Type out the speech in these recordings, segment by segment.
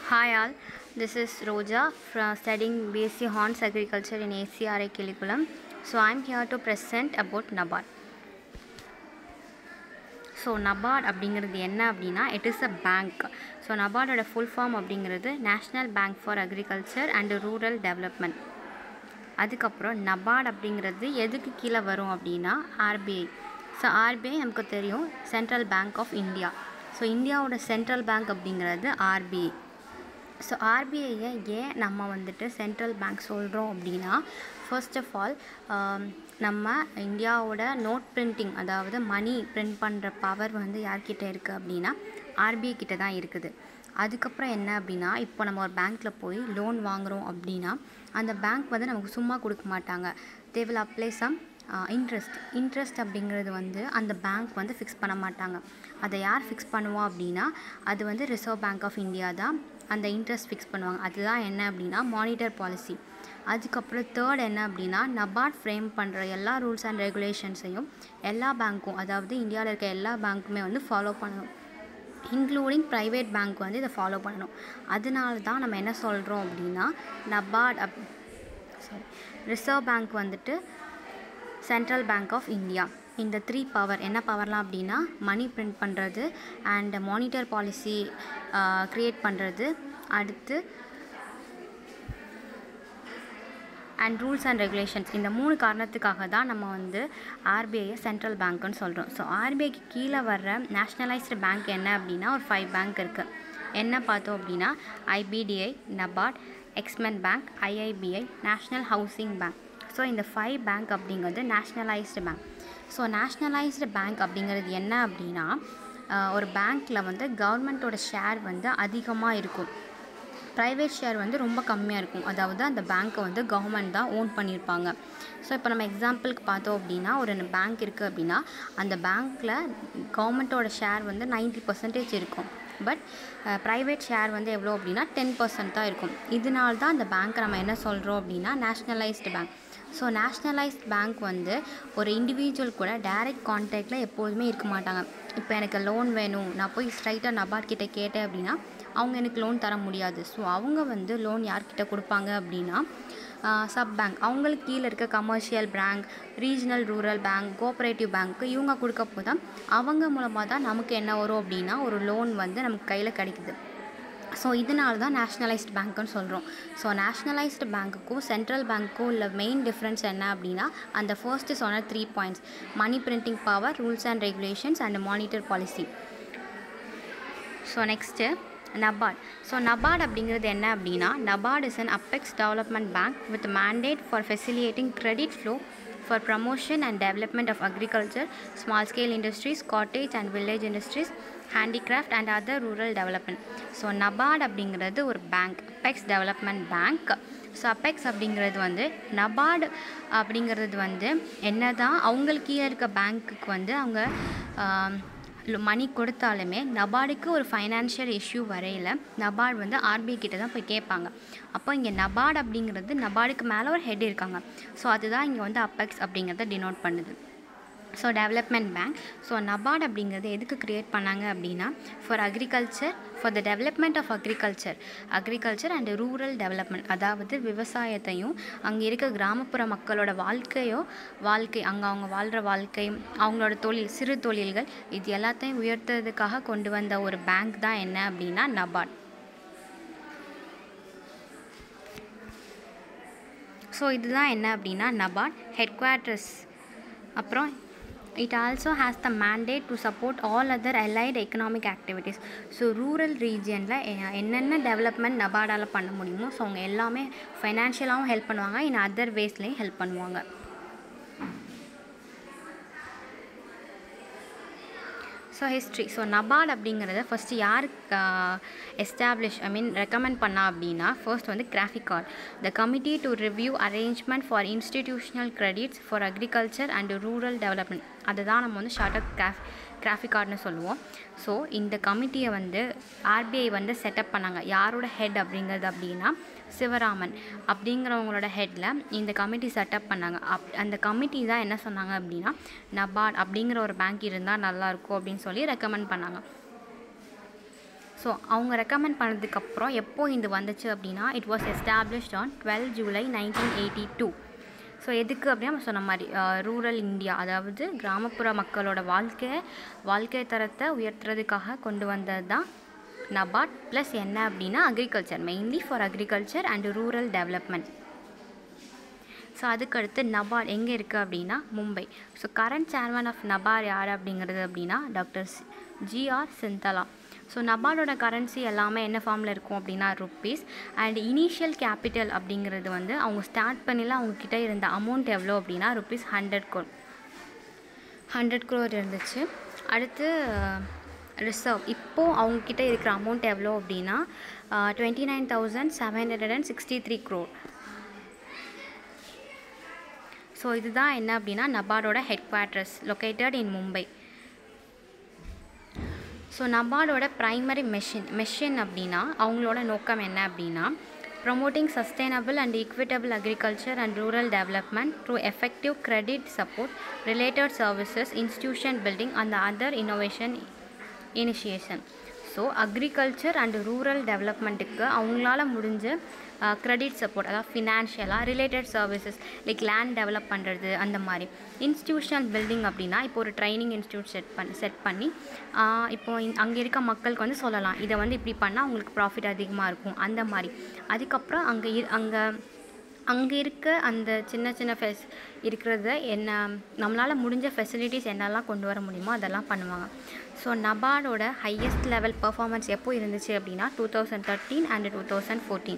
Hi all, this is Roja from studying BSc Horns Agriculture in ACRA curriculum. So I am here to present about NABARD. So NABARD அப்படிங்கிறது என்ன அப்படின்னா it is a bank so நபார்டோட full form அப்படிங்கிறது national bank for agriculture and rural development அதுக்கப்புறம் நபார்ட் அப்படிங்கிறது எதுக்கு கீழே வரும் அப்படின்னா ஆர்பிஐ ஸோ ஆர்பிஐ நமக்கு தெரியும் central bank of India so இந்தியாவோட சென்ட்ரல் பேங்க் அப்படிங்கிறது ஆர்பிஐ ஸோ ஆர்பிஐயை ஏன் நம்ம வந்துட்டு சென்ட்ரல் பேங்க் சொல்கிறோம் அப்படின்னா ஃபர்ஸ்ட் ஆஃப் ஆல் நம்ம இந்தியாவோட நோட் பிரிண்டிங் அதாவது மணி பிரிண்ட் பண்ணுற பவர் வந்து யார்கிட்ட இருக்குது அப்படின்னா ஆர்பிஐ கிட்ட தான் இருக்குது அதுக்கப்புறம் என்ன அப்படின்னா இப்போ நம்ம ஒரு பேங்க்கில் போய் லோன் வாங்குகிறோம் அப்படின்னா அந்த பேங்க் வந்து நமக்கு சும்மா கொடுக்க மாட்டாங்க they will apply some interest interest அப்படிங்கிறது வந்து அந்த பேங்க் வந்து ஃபிக்ஸ் பண்ண மாட்டாங்க அதை யார் ஃபிக்ஸ் பண்ணுவோம் அப்படின்னா அது வந்து ரிசர்வ் பேங்க் ஆஃப் இந்தியா தான் அந்த இன்ட்ரெஸ்ட் ஃபிக்ஸ் பண்ணுவாங்க அதுதான் என்ன அப்படின்னா மானிட்டர் பாலிசி அதுக்கப்புறம் தேர்ட் என்ன அப்படின்னா நபார்ட் ஃப்ரேம் பண்ணுற எல்லா ரூல்ஸ் அண்ட் ரெகுலேஷன்ஸையும் எல்லா பேங்க்கும் அதாவது இந்தியாவில் இருக்க எல்லா பேங்க்குமே வந்து ஃபாலோ பண்ணணும் இன்க்ளூடிங் ப்ரைவேட் பேங்க் வந்து இதை ஃபாலோ பண்ணணும் அதனால தான் நம்ம என்ன சொல்கிறோம் அப்படின்னா NABARD of sorry reserve bank வந்துட்டு சென்ட்ரல் பேங்க் ஆஃப் இந்தியா இந்த த்ரீ பவர் என்ன பவர்லாம் அப்படின்னா மணி பிரிண்ட் பண்ணுறது அண்ட் மானிட்டர் பாலிசி க்ரியேட் பண்ணுறது அடுத்து அண்ட் ரூல்ஸ் அண்ட் ரெகுலேஷன்ஸ் இந்த மூணு காரணத்துக்காக தான் நம்ம வந்து ஆர்பிஐயை சென்ட்ரல் பேங்க்குன்னு சொல்கிறோம் ஸோ ஆர்பிஐக்கு கீழே வர்ற நேஷ்னலைஸ்டு பேங்க் என்ன அப்படின்னா ஒரு ஃபைவ் பேங்க் இருக்குது என்ன பார்த்தோம் அப்படின்னா ஐபிடிஐ NABARD Exim bank IIBI national housing bank so இந்த ஃபைவ் பேங்க் அப்படிங்கிறது nationalised bank so nationalised bank அப்படிங்கிறது என்ன அப்படின்னா ஒரு பேங்க்கில் வந்து கவர்மெண்ட்டோட ஷேர் வந்து அதிகமாக இருக்கும் ப்ரைவேட் ஷேர் வந்து ரொம்ப கம்மியாக இருக்கும் அதாவது அந்த பேங்க்கை வந்து கவர்மெண்ட் தான் ஓன் பண்ணியிருப்பாங்க ஸோ இப்போ நம்ம எக்ஸாம்பிளுக்கு பார்த்தோம் அப்படின்னா ஒரு பேங்க் இருக்குது அப்படின்னா அந்த பேங்க்கில் கவர்மெண்ட்டோட ஷேர் வந்து நைன்ட்டி பர்சன்டேஜ் இருக்கும் பட் ப்ரைவேட் ஷேர் வந்து எவ்வளோ அப்படின்னா டென் பர்சன்ட் தான் இருக்கும் இதனால தான் அந்த பேங்க்கை நம்ம என்ன சொல்கிறோம் அப்படின்னா nationalised bank so nationalised bank வந்து ஒரு இண்டிவிஜுவல் கூட டைரக்ட் கான்டாக்டில் எப்போதுமே இருக்க மாட்டாங்க இப்போ எனக்கு லோன் வேணும் நான் போய் ஸ்ட்ரைட்டாக நபார்ட் கிட்டே கேட்டேன் அப்படின்னா அவங்க எனக்கு லோன் தர முடியாது ஸோ அவங்க வந்து லோன் யார்கிட்ட கொடுப்பாங்க அப்படின்னா சப் பேங்க் அவங்களுக்கு கீழே இருக்க commercial bank regional rural bank cooperative பேங்க்கு இவங்க கொடுக்க போதான் அவங்க மூலமாக தான் நமக்கு என்ன வரும் அப்படின்னா ஒரு லோன் வந்து நமக்கு கையில் கிடைக்குது ஸோ இதனால தான் நேஷ்னலைஸ்ட் பேங்க்குன்னு சொல்கிறோம் ஸோ நேஷ்னலைஸ்டு பேங்க்குக்கும் சென்ட்ரல் பேங்க்குக்கும் உள்ள மெயின் டிஃப்ரென்ஸ் என்ன அப்படின்னா அந்த ஃபர்ஸ்ட்டு சொன்ன three points money printing power rules and regulations and monitor policy so next NABARD so NABARD அப்படிங்கிறது என்ன அப்படின்னா NABARD is an apex development bank with mandate for facilitating credit flow for promotion and development of agriculture, small scale industries, cottage and village industries, handicraft and other rural development. So NABARD அப்படிங்கிறது ஒரு bank apex development bank so apex அப்படிங்கிறது வந்து நபார்டு அப்படிங்கிறது வந்து என்ன தான் அவங்களுக்கு கீழே இருக்க பேங்க்குக்கு வந்து அவங்க மணி கொடுத்தாலுமே நபார்டுக்கு ஒரு ஃபைனான்ஷியல் இஷ்யூ வரையில் நபார்டு வந்து ஆர்பிஐ கிட்ட தான் போய் கேட்பாங்க அப்போ இங்கே நபார்டு அப்படிங்கிறது நபார்டுக்கு மேலே ஒரு ஹெட் இருக்காங்க ஸோ அதுதான் இங்கே வந்து அப்பெக்ஸ் அப்படிங்கிறத டினோட் பண்ணுது so development bank so NABARD அப்படிங்கிறது எதுக்கு க்ரியேட் பண்ணாங்க அப்படின்னா for agriculture for the development of agriculture agriculture and rural development அதாவது விவசாயத்தையும் அங்கே இருக்க கிராமப்புற மக்களோட வாழ்க்கையோ வாழ்க்கை அங்கே அவங்க வாழ்கிற வாழ்க்கை அவங்களோட தொழில் சிறு தொழில்கள் இது எல்லாத்தையும் உயர்த்துறதுக்காக கொண்டு வந்த ஒரு பேங்க் தான் என்ன அப்படின்னா நபார்ட் ஸோ இதுதான் என்ன அப்படின்னா நபார்ட் ஹெட் குவார்ட்டர்ஸ் அப்புறம் it also has the mandate to support all other allied economic activities so rural ரீஜியனில் என்னென்ன டெவலப்மெண்ட் நபார்டால் பண்ண முடியுமோ ஸோ அவங்க எல்லாமே ஃபைனான்ஷியலாகவும் ஹெல்ப் பண்ணுவாங்க இன் அதர் வேஸ்லேயும் ஹெல்ப் பண்ணுவாங்க ஸோ ஹிஸ்ட்ரி ஸோ நபார்ட் அப்படிங்கிறத ஃபஸ்ட்டு யார் எஸ்டாப்ளிஷ் ஐ மீன் ரெக்கமெண்ட் பண்ணா அப்படின்னா ஃபர்ஸ்ட் வந்து CRAFICARD the committee to review arrangement for institutional credits for agriculture and rural development அதுதான் நம்ம வந்து ஷார்ட்டாக கிராஃப் கிராஃபிக் கார்டுன்னு சொல்லுவோம் ஸோ இந்த கமிட்டியை வந்து ஆர்பிஐ வந்து செட்டப் பண்ணாங்க யாரோட ஹெட் அப்படிங்கிறது அப்படின்னா சிவராமன் அப்படிங்கிறவங்களோட ஹெட்டில் இந்த கமிட்டி செட்டப் பண்ணாங்க அப் அந்த கமிட்டி தான் என்ன சொன்னாங்க அப்படின்னா நபார்ட் அப்படிங்கிற ஒரு பேங்க் இருந்தால் நல்லாயிருக்கும் அப்படின்னு சொல்லி ரெக்கமெண்ட் பண்ணாங்க ஸோ அவங்க ரெக்கமெண்ட் பண்ணதுக்கப்புறம் எப்போ இது வந்துச்சு அப்படின்னா it was established on twelve July nineteen eighty two so எதுக்கு அப்படின்னா நம்ம சொன்ன மாதிரி ரூரல் இந்தியா அதாவது கிராமப்புற மக்களோட வாழ்க்கை வாழ்க்கை தரத்தை உயர்த்துறதுக்காக கொண்டு வந்தது தான் நபார்ட் ப்ளஸ் என்ன அப்படின்னா agriculture mainly for agriculture and rural development so அதுக்கடுத்து நபார்ட் எங்கே இருக்குது அப்படின்னா Mumbai so current chairman of NABARD யார் அப்படிங்கிறது அப்படின்னா டாக்டர் ஜிஆர் சிந்தலா ஸோ நபார்டோட கரன்சி எல்லாமே என்ன ஃபார்மில் இருக்கும் அப்படின்னா ருப்பீஸ் அண்ட் இனிஷியல் கேபிட்டல் அப்படிங்கிறது வந்து அவங்க ஸ்டார்ட் பண்ணில அவங்கக்கிட்ட இருந்த அமௌண்ட் எவ்வளோ அப்படின்னா rupees hundred crore hundred crore இருந்துச்சு அடுத்து ரிசர்வ் இப்போது அவங்கக்கிட்ட இருக்கிற அமௌண்ட் எவ்வளோ அப்படின்னா twenty nine thousand seven hundred and sixty three crore so இதுதான் என்ன அப்படின்னா நபார்டோட head quarters located in Mumbai so நபார்டோட ப்ரைமரி மெஷின் மெஷின் அப்படின்னா அவங்களோட நோக்கம் என்ன அப்படின்னா promoting sustainable and equitable agriculture and rural development through effective credit support related services institution building and other innovation initiation so agriculture and rural டெவலப்மெண்ட்டுக்கு அவங்களால முடிஞ்ச credit support அதாவது ஃபினான்ஷியலாக related services like land develop பண்ணுறது அந்த மாதிரி institutional building அப்படின்னா இப்போ ஒரு ட்ரைனிங் இன்ஸ்டியூட் செட் பண்ணி செட் பண்ணி இப்போ அங்கே இருக்க மக்களுக்கு வந்து சொல்லலாம் இதை வந்து இப்படி பண்ணால் உங்களுக்கு ப்ராஃபிட் அதிகமாக இருக்கும் அந்த மாதிரி அதுக்கப்புறம் அங்கே இரு அங்கே அங்கே இருக்க அந்த சின்ன சின்ன ஃபெஸ் இருக்கிறத என்ன நம்மளால் முடிஞ்ச ஃபெசிலிட்டிஸ் என்னெல்லாம் கொண்டு வர முடியுமோ அதெல்லாம் பண்ணுவாங்க ஸோ நபார்டோட ஹையஸ்ட் லெவல் பர்ஃபார்மன்ஸ் எப்போ இருந்துச்சு அப்படின்னா two thousand thirteen and two thousand fourteen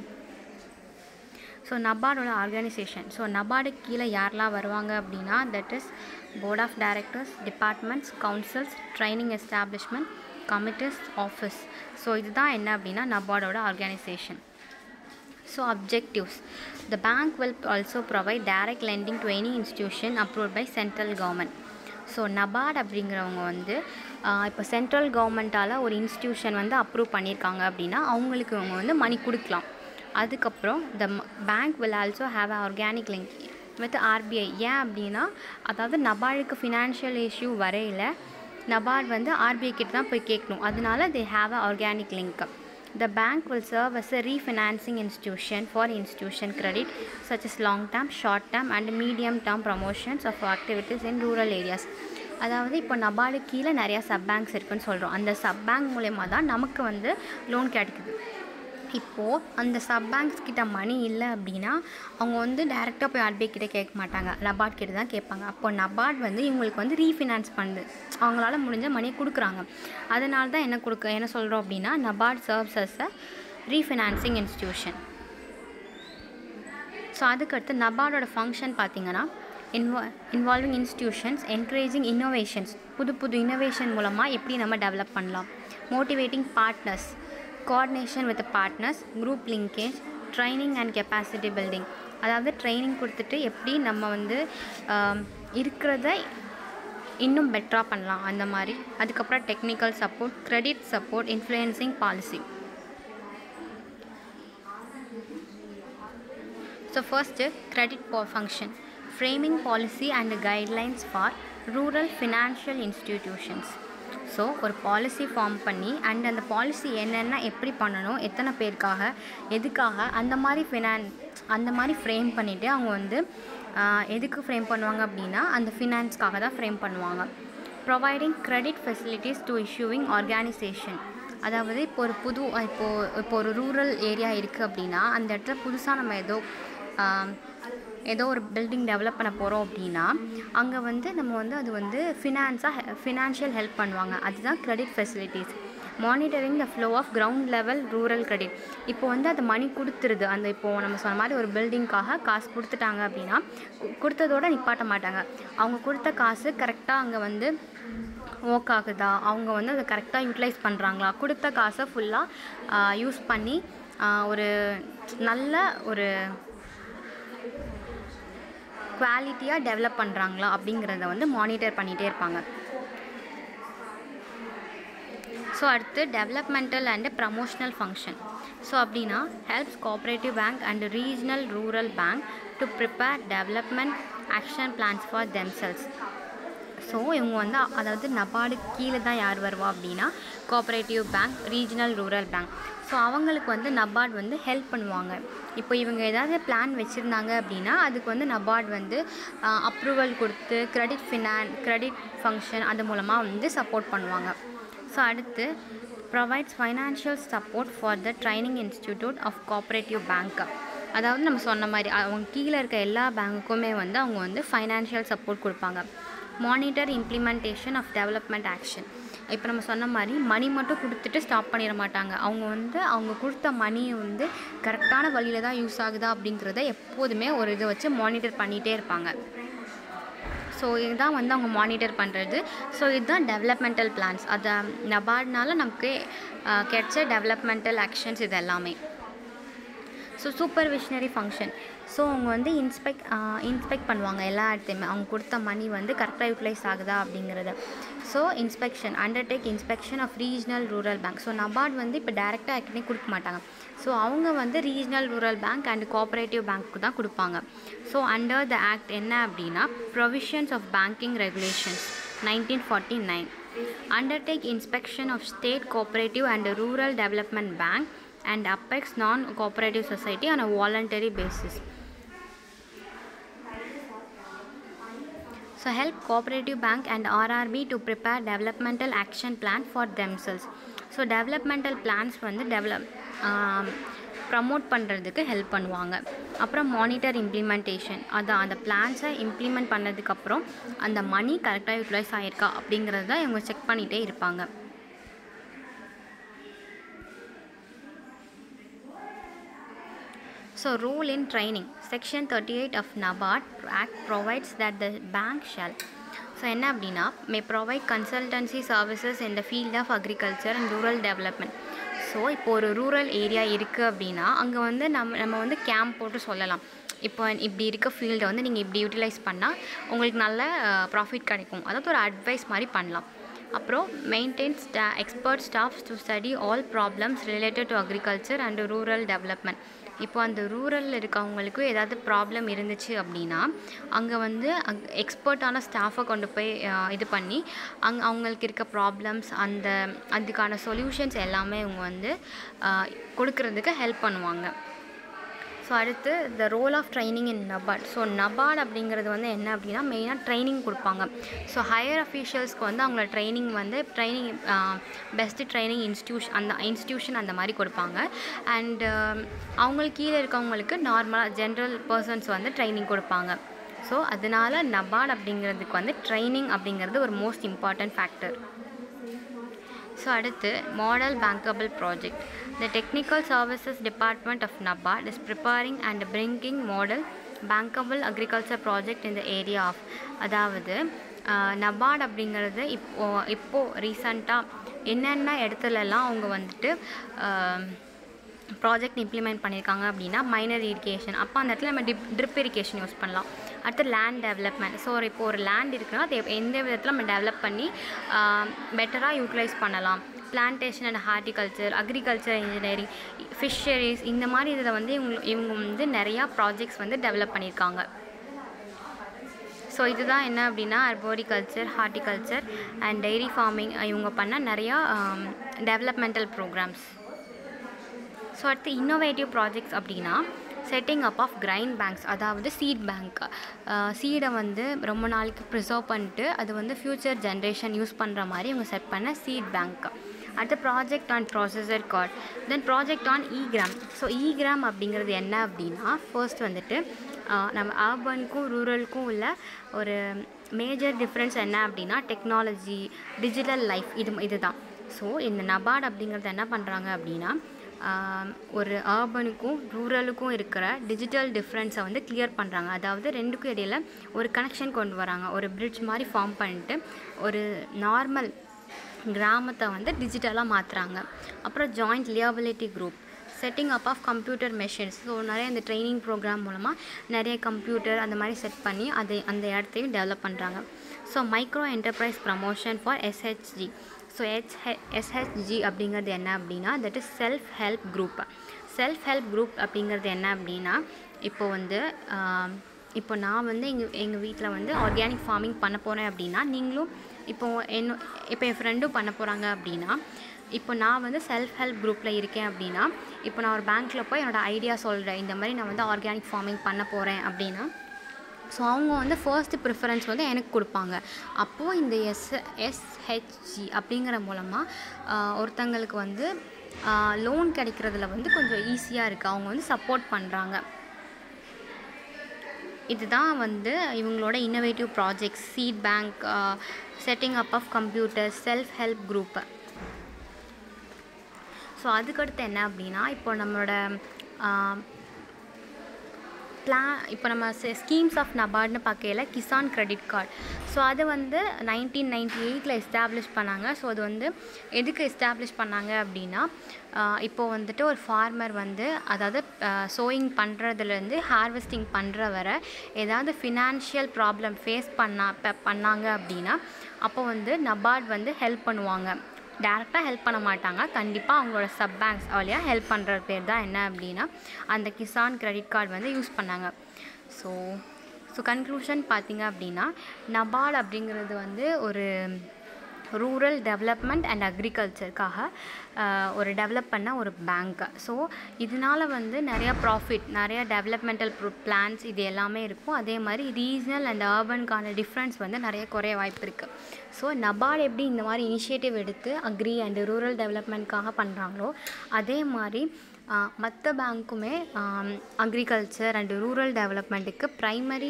so நபார்டோட ஆர்கனைசேஷன் ஸோ நபார்டுக்கு கீழே யாரெல்லாம் வருவாங்க அப்படின்னா that is board of directors departments councils training establishment committees office so இதுதான் என்ன அப்படின்னா நபார்டோட organisation so objectives the bank will also provide direct lending to any institution approved by central government so NABARD அப்படிங்கிறவங்க வந்து இப்போ சென்ட்ரல் கவர்மெண்ட்டால் ஒரு institution வந்து approve பண்ணியிருக்காங்க அப்படின்னா அவங்களுக்கு அவங்க வந்து மணி கொடுக்கலாம் அதுக்கப்புறம் the bank will also have a organic link with RBI ஏன் அப்படின்னா அதாவது நபார்டுக்கு ஃபினான்ஷியல் இஷ்யூ வரையில் நபார்ட் வந்து ஆர்பிஐ கிட்ட தான் போய் கேட்கணும் அதனால they have a organic link The bank will serve as a refinancing institution for institution credit such as long term, short term and medium term promotions of activities in rural areas. அதாவது இப்போ நபார்டு கீழே நிறையா sub banks இருக்குன்னு சொல்கிறோம் அந்த sub bank மூலயமா தான் நமக்கு வந்து லோன் கிடைக்குது இப்போது அந்த சப் பேங்க்ஸ் கிட்ட மணி இல்லை அப்படின்னா அவங்க வந்து டேரெக்டாக போய் ஆர்பிஐ கிட்ட கேட்க மாட்டாங்க நபார்ட் கிட்ட தான் கேட்பாங்க அப்போ நபார்ட் வந்து இவங்களுக்கு வந்து ரீஃபினான்ஸ் பண்ணுது அவங்களால முடிஞ்ச மணியை கொடுக்குறாங்க அதனால தான் என்ன கொடுக்க என்ன சொல்கிறோம் அப்படின்னா NABARD serves as a refinancing institution so அதுக்கடுத்து நபார்டோட ஃபங்க்ஷன் பார்த்தீங்கன்னா invo involving institutions encouraging innovations புது புது இன்னோவேஷன் மூலமாக எப்படி நம்ம டெவலப் பண்ணலாம் motivating partners coordination with partners group linkage training and capacity building அதாவது ட்ரைனிங் கொடுத்துட்டு எப்படி நம்ம வந்து இருக்கிறத இன்னும் பெட்டராக பண்ணலாம் அந்த மாதிரி அதுக்கப்புறம் technical support credit support influencing policy so first credit function framing policy and guidelines for rural financial institutions so ஒரு பாலிசி ஃபார்ம் பண்ணி அண்ட் அந்த பாலிசி என்னென்ன எப்படி பண்ணணும் எத்தனை பேருக்காக எதுக்காக அந்த மாதிரி ஃபினான் அந்த மாதிரி ஃப்ரேம் பண்ணிவிட்டு அவங்க வந்து எதுக்கு ஃப்ரேம் பண்ணுவாங்க அப்படின்னா அந்த ஃபினான்ஸ்க்காக தான் ஃப்ரேம் பண்ணுவாங்க providing credit facilities to issuing organisation அதாவது இப்போ ஒரு புது இப்போது இப்போ ஒரு ரூரல் ஏரியா இருக்குது அப்படின்னா அந்த இடத்துல புதுசாக நம்ம ஏதோ ஏதோ ஒரு பில்டிங் டெவலப் பண்ண போகிறோம் அப்படின்னா அங்கே வந்து நம்ம வந்து அது வந்து ஃபினான்ஸாக ஃபினான்ஷியல் ஹெல்ப் பண்ணுவாங்க அதுதான் credit facilities monitoring the flow of ground level rural credit இப்போ வந்து அது மணி கொடுத்துருது அந்த இப்போது நம்ம சொன்ன மாதிரி ஒரு பில்டிங்காக காசு கொடுத்துட்டாங்க அப்படின்னா கொடுத்ததோடு நிப்பாட்ட மாட்டாங்க அவங்க கொடுத்த காசு கரெக்டாக அங்கே வந்து ஒர்க் ஆகுதா அவங்க வந்து அதை கரெக்டாக யூட்டிலைஸ் பண்ணுறாங்களா கொடுத்த காசை ஃபுல்லாக யூஸ் பண்ணி ஒரு நல்ல ஒரு குவாலிட்டியாக டெவலப் பண்ணுறாங்களா அப்படிங்கிறத வந்து மானிட்டர் பண்ணிகிட்டே இருப்பாங்க ஸோ அடுத்து developmental and promotional function so அப்படின்னா helps cooperative bank and regional rural bank to prepare development action plans for themselves so இவங்க வந்து அதாவது நபார்டு கீழே தான் யார் வருவா அப்படின்னா cooperative bank regional rural bank so அவங்களுக்கு வந்து நபார்டு வந்து ஹெல்ப் பண்ணுவாங்க இப்போ இவங்க ஏதாவது பிளான் வச்சுருந்தாங்க அப்படின்னா அதுக்கு வந்து நபார்டு வந்து அப்ரூவல் கொடுத்து கிரெடிட் ஃபினான் கிரெடிட் ஃபங்க்ஷன் அது மூலமாக வந்து சப்போர்ட் பண்ணுவாங்க ஸோ அடுத்து provides financial support for the training institute of cooperative bank அதாவது நம்ம சொன்ன மாதிரி அவங்க கீழே இருக்க எல்லா பேங்க்குக்குமே வந்து அவங்க வந்து ஃபைனான்ஷியல் சப்போர்ட் கொடுப்பாங்க monitor implementation of development action இப்போ நம்ம சொன்ன மாதிரி மணி மட்டும் கொடுத்துட்டு ஸ்டாப் பண்ணிட மாட்டாங்க அவங்க வந்து அவங்க கொடுத்த மணியை வந்து கரெக்டான வழியில் தான் யூஸ் ஆகுதா அப்படிங்கிறத எப்போதுமே ஒரு இதை வச்சு மானிட்டர் பண்ணிகிட்டே இருப்பாங்க ஸோ இதுதான் வந்து அவங்க மானிட்டர் பண்ணுறது ஸோ இதுதான் டெவலப்மெண்டல் பிளான்ஸ் அதை நபார்ட்னால நமக்கு அஹ், கிடைச்ச டெவலப்மெண்டல் ஆக்ஷன்ஸ் இது எல்லாமே ஸோ சூப்பர்விஷனரி ஃபங்க்ஷன் ஸோ அவங்க வந்து இன்ஸ்பெக்ட் இன்ஸ்பெக்ட் பண்ணுவாங்க எல்லா இடத்தையுமே அவங்க கொடுத்த மணி வந்து கரெக்டாக யூட்டிலைஸ் ஆகுதா அப்படிங்கிறத so inspection undertake inspection of regional rural bank so NABARD வந்து இப்போ டேரெக்டாக ஏற்கனவே கொடுக்க மாட்டாங்க ஸோ அவங்க வந்து regional rural bank and cooperative பேங்க்கு தான் கொடுப்பாங்க ஸோ அண்டர் த ஆக்ட் என்ன அப்படின்னா provisions of banking regulations nineteen forty nine undertake inspection of state cooperative and rural development bank and Apex non-cooperative society on a voluntary basis. So help cooperative bank and RRB to prepare developmental action plan for themselves. So developmental plans வந்து develop promote பண்ணுறதுக்கு help பண்ணுவாங்க அப்புறம் monitor implementation அதான் அந்த பிளான்ஸை implement பண்ணதுக்கப்புறம் அந்த மணி கரெக்டாக utilise ஆகிருக்கா அப்படிங்கிறத இவங்க செக் பண்ணிகிட்டே இருப்பாங்க So, rule in training. Section 38 of NABARD Act provides that the bank shall. So என்ன அப்படின்னா may provide consultancy services in the field of agriculture and rural development. So இப்போ ஒரு ரூரல் ஏரியா இருக்குது அப்படின்னா அங்கே வந்து நம்ம நம்ம வந்து கேம்ப் போட்டு சொல்லலாம் இப்போ இப்படி இருக்க ஃபீல்டை வந்து நீங்கள் இப்படி யூட்டிலைஸ் பண்ணால் உங்களுக்கு நல்ல ப்ராஃபிட் கிடைக்கும் அதாவது ஒரு அட்வைஸ் மாதிரி பண்ணலாம் அப்புறம் மெயின்டைன் ஸ்டா expert staffs to study all problems related to agriculture and rural development இப்போ அந்த ரூரலில் இருக்கவங்களுக்கு ஏதாவது ப்ராப்ளம் இருந்துச்சு அப்படின்னா அங்கே வந்து எக்ஸ்பர்ட்டான ஸ்டாஃபை கொண்டு போய் அஹ், இது பண்ணி அங்கே அவங்களுக்கு இருக்க ப்ராப்ளம்ஸ் அந்த அதுக்கான சொல்யூஷன்ஸ் எல்லாமே இவங்க வந்து அஹ், கொடுக்கறதுக்கு ஹெல்ப் பண்ணுவாங்க ஸோ அடுத்து the role of training in NABARD so NABARD அப்படிங்கிறது வந்து என்ன அப்படின்னா மெயினாக ட்ரைனிங் கொடுப்பாங்க ஸோ ஹையர் அஃபீஷியல்ஸ்க்கு வந்து அவங்கள ட்ரைனிங் வந்து ட்ரைனிங் பெஸ்ட்டு ட்ரைனிங் இன்ஸ்டியூஷன் அந்த இன்ஸ்டியூஷன் அந்த மாதிரி கொடுப்பாங்க அண்ட் அவங்களுக்கு கீழே இருக்கவங்களுக்கு நார்மலாக ஜென்ரல் பர்சன்ஸ் வந்து ட்ரைனிங் கொடுப்பாங்க ஸோ அதனால நபார்ட் அப்படிங்கிறதுக்கு வந்து ட்ரைனிங் அப்படிங்கிறது ஒரு மோஸ்ட் இம்பார்ட்டன்ட் ஃபேக்டர் ஸோ அடுத்து model bankable project the technical services department of NABARD is preparing and bringing model bankable agriculture project இந்த ஏரியா ஆஃப் அதாவது நபார்ட் அப்படிங்கிறது இப்போ இப்போது ரீசண்டாக என்னென்ன இடத்துலலாம் அவங்க வந்துட்டு ப்ராஜெக்ட் இம்ப்ளிமெண்ட் பண்ணியிருக்காங்க அப்படின்னா மைனர் இரிகேஷன் அப்போ அந்த இடத்துல நம்ம டிப் ட்ரிப் இரிகேஷன் யூஸ் பண்ணலாம் அடுத்து லேண்ட் டெவலப்மெண்ட் ஸோ இப்போ ஒரு லேண்ட் இருக்குன்னா அது எந்த விதத்தில் நம்ம டெவலப் பண்ணி பெட்டராக யூட்டிலைஸ் பண்ணலாம் plantation and horticulture agriculture engineering fisheries இந்த மாதிரி இதில் வந்து இவங்க இவங்க வந்து நிறையா ப்ராஜெக்ட்ஸ் வந்து டெவலப் பண்ணியிருக்காங்க ஸோ இதுதான் என்ன அப்படின்னா arboriculture horticulture and dairy farming இவங்க பண்ண நிறையா டெவலப்மெண்டல் ப்ரோக்ராம்ஸ் ஸோ அடுத்து இன்னோவேட்டிவ் ப்ராஜெக்ட்ஸ் அப்படின்னா setting up of grain banks அதாவது சீட் பேங்க் சீடை வந்து ரொம்ப நாளைக்கு ப்ரிசர்வ் பண்ணிட்டு அது வந்து ஃப்யூச்சர் ஜென்ரேஷன் யூஸ் பண்ணுற மாதிரி இவங்க செட் பண்ண சீட் பேங்க் அடுத்து project on processor card then project on egram so egram அப்படிங்கிறது என்ன அப்படின்னா ஃபர்ஸ்ட் வந்துட்டு ஆஹ், நம்ம அர்பனுக்கும் ரூரலுக்கும் உள்ள ஒரு மேஜர் டிஃப்ரென்ஸ் என்ன அப்படின்னா டெக்னாலஜி டிஜிட்டல் லைஃப் இது இதுதான் ஸோ இந்த நபார்ட் அப்படிங்கிறது என்ன பண்ணுறாங்க அப்படின்னா ஆம், ஒரு அர்பனுக்கும் ரூரலுக்கும் இருக்கிற டிஜிட்டல் டிஃப்ரென்ஸை வந்து கிளியர் பண்ணுறாங்க அதாவது ரெண்டுக்கும் இடையில ஒரு கனெக்ஷன் கொண்டு வராங்க ஒரு பிரிட்ஜ் மாதிரி ஃபார்ம் பண்ணிட்டு ஒரு நார்மல் கிராமத்தை வந்து டிஜிட்டலாக மாற்றுறாங்க அப்புறம் joint liability group setting up of computer machines so நிறைய இந்த ட்ரைனிங் ப்ரோக்ராம் மூலமாக நிறைய கம்ப்யூட்டர் அந்த மாதிரி செட் பண்ணி அது அந்த இடத்தையும் டெவலப் பண்ணுறாங்க so micro enterprise promotion for SHG so H SHG அப்படிங்கிறது என்ன அப்படின்னா that is self help group self help group அப்படிங்கிறது என்ன அப்படின்னா இப்போ வந்து ஆம், இப்போ நான் வந்து எங்கள் எங்கள் வீட்டில் வந்து ஆர்கானிக் ஃபார்மிங் பண்ண போகிறேன் அப்படின்னா நீங்களும் இப்போ என்ன இப்போ என் ஃப்ரெண்டும் பண்ண போகிறாங்க அப்படின்னா இப்போ நான் வந்து செல்ஃப் ஹெல்ப் குரூப்பில் இருக்கேன் அப்படின்னா இப்போ நான் ஒரு பேங்க்கில் போய் என்னோடய ஐடியா சொல்கிறேன் இந்த மாதிரி நான் வந்து ஆர்கானிக் ஃபார்மிங் பண்ண போகிறேன் அப்படின்னா ஸோ அவங்க வந்து ஃபர்ஸ்ட் ப்ரிஃபரன்ஸ் வந்து எனக்கு கொடுப்பாங்க அப்போது இந்த எஸ் எஸ்ஹெச்ஜி அப்படிங்கிற மூலமாக ஒருத்தங்களுக்கு வந்து லோன் கிடைக்கிறதுல வந்து கொஞ்சம் ஈஸியாக இருக்குது அவங்க வந்து சப்போர்ட் பண்ணுறாங்க இதுதான் வந்து இவங்களோட innovative projects seed bank setting up of computer self help group so அதுக்கடுத்து என்ன அப்படின்னா இப்போ நம்மளோட பிளான் இப்போ நம்ம ஸ்கீம்ஸ் ஆஃப் நபார்ட்னு பார்க்கையில கிசான் கிரெடிட் கார்டு ஸோ அது வந்து நைன்டீன் நைன்டி எயிட்டில் எஸ்டாப்ளிஷ் பண்ணாங்க ஸோ அது வந்து எதுக்கு எஸ்டாப்ளிஷ் பண்ணாங்க அப்படின்னா இப்போது வந்துட்டு ஒரு ஃபார்மர் வந்து அதாவது சோயிங் பண்ணுறதுலேருந்து ஹார்வெஸ்டிங் பண்ணுற வரை ஏதாவது ஃபினான்ஷியல் ப்ராப்ளம் ஃபேஸ் பண்ணா பண்ணாங்க அப்படின்னா அப்போ வந்து நபார்ட் வந்து ஹெல்ப் பண்ணுவாங்க டேரெக்டாக ஹெல்ப் பண்ண மாட்டாங்க கண்டிப்பாக அவங்களோட சப் பேங்க்ஸ் வழியாக ஹெல்ப் பண்ணுற பேர் தான் என்ன அப்படின்னா அந்த கிசான் கிரெடிட் கார்டு வந்து யூஸ் பண்ணாங்க ஸோ ஸோ கன்க்ளூஷன் பார்த்திங்க அப்படின்னா நபார்டு அப்படிங்கிறது வந்து ஒரு ரூரல் டெவலப்மெண்ட் அண்ட் அக்ரிகல்ச்சருக்காக ஒரு டெவலப் பண்ண ஒரு பேங்க்கு ஸோ இதனால் வந்து நிறையா ப்ராஃபிட் நிறையா டெவலப்மெண்டல் பிளான்ஸ் இது எல்லாமே இருக்கும் அதே மாதிரி ரீஜனல் அண்ட் அர்பனுக்கான டிஃப்ரென்ஸ் வந்து நிறைய குறைய வாய்ப்பு இருக்குது ஸோ நபார்டு எப்படி இந்த மாதிரி இனிஷியேட்டிவ் எடுத்து அக்ரி அண்டு ரூரல் டெவலப்மெண்ட்காக பண்ணுறாங்களோ அதே மாதிரி மற்ற பேங்க்குமே அக்ரிகல்ச்சர் அண்டு ரூரல் டெவலப்மெண்ட்டுக்கு ப்ரைமரி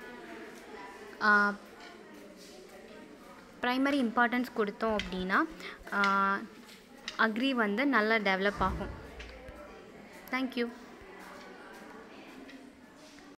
ப்ரைமரி இம்பார்ட்டன்ஸ் கொடுத்தோம் அப்படின்னா அக்ரி வந்து நல்லா டெவலப் ஆகும் தேங்க்யூ